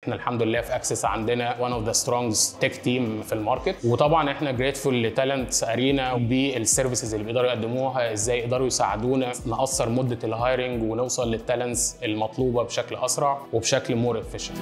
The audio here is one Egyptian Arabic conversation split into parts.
احنا الحمد لله في اكسس عندنا one of the strongest tech team في الماركت وطبعا احنا جريتفول لتالنت ارينا بالسيرفيسز اللي بيقدروا يقدموها ازاي يقدروا يساعدونا نقصر مده الهايرنج ونوصل للتالنتس المطلوبه بشكل اسرع وبشكل مور efficient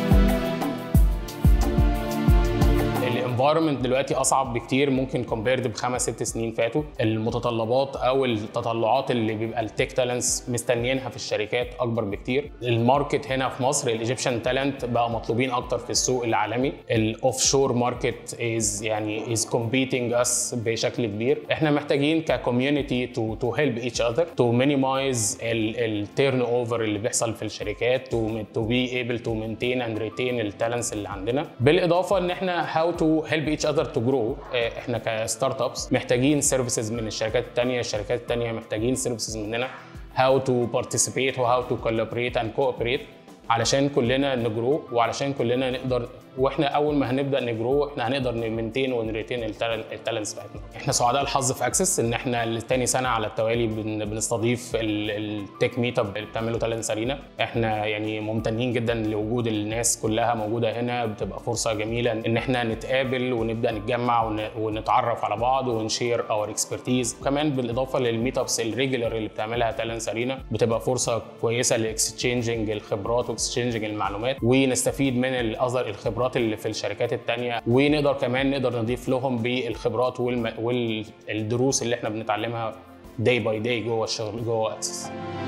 الانفايرمنت دلوقتي اصعب بكتير ممكن كومبيرد بخمس ست سنين فاتوا المتطلبات او التطلعات اللي بيبقى التك تالنتس مستنيينها في الشركات اكبر بكتير الماركت هنا في مصر الايجيبشن تالنت بقى مطلوبين اكتر في السوق العالمي الاوف شور ماركت از يعني از كومبيتنج اس بشكل كبير احنا محتاجين ككوميونتي تو تو هيلب ايتش اذر تو مينيمايز التيرن اوفر اللي بيحصل في الشركات تو بي ايبل تو مينتين اند ريتين التالنتس اللي عندنا بالاضافه ان احنا هاو تو هيلب ايتش اذر تو جرو احنا كستارت ابس محتاجين سيرفيسز من الشركات الثانيه الشركات الثانيه محتاجين سيرفيسز مننا هاو تو بارتيسيبيت وهاو تو كولابريت اند كوبريت علشان كلنا نجرو وعلشان كلنا نقدر واحنا اول ما هنبدا نجرو احنا هنقدر نمنتين ونريتين التالنتس بتاعتنا احنا سعداء الحظ في اكسس ان احنا لتاني سنه على التوالي بن بنستضيف التك ميت اب اللي بتعمله تالنتس ارينا احنا يعني ممتنين جدا لوجود الناس كلها موجوده هنا بتبقى فرصه جميله ان احنا نتقابل ونبدا نتجمع ون... ونتعرف على بعض ونشير اور اكسبرتيز كمان بالاضافه للميت ابس الريجولر اللي بتعملها تالنتس ارينا بتبقى فرصه كويسه لاكستشينجنج الخبرات واكستشينجنج المعلومات ونستفيد من الاذر الخبرات الخبرات اللي في الشركات التانية ونقدر كمان نقدر نضيف لهم بالخبرات والم... والدروس اللي احنا بنتعلمها داي باي داي جوه الشغل جوه اكسس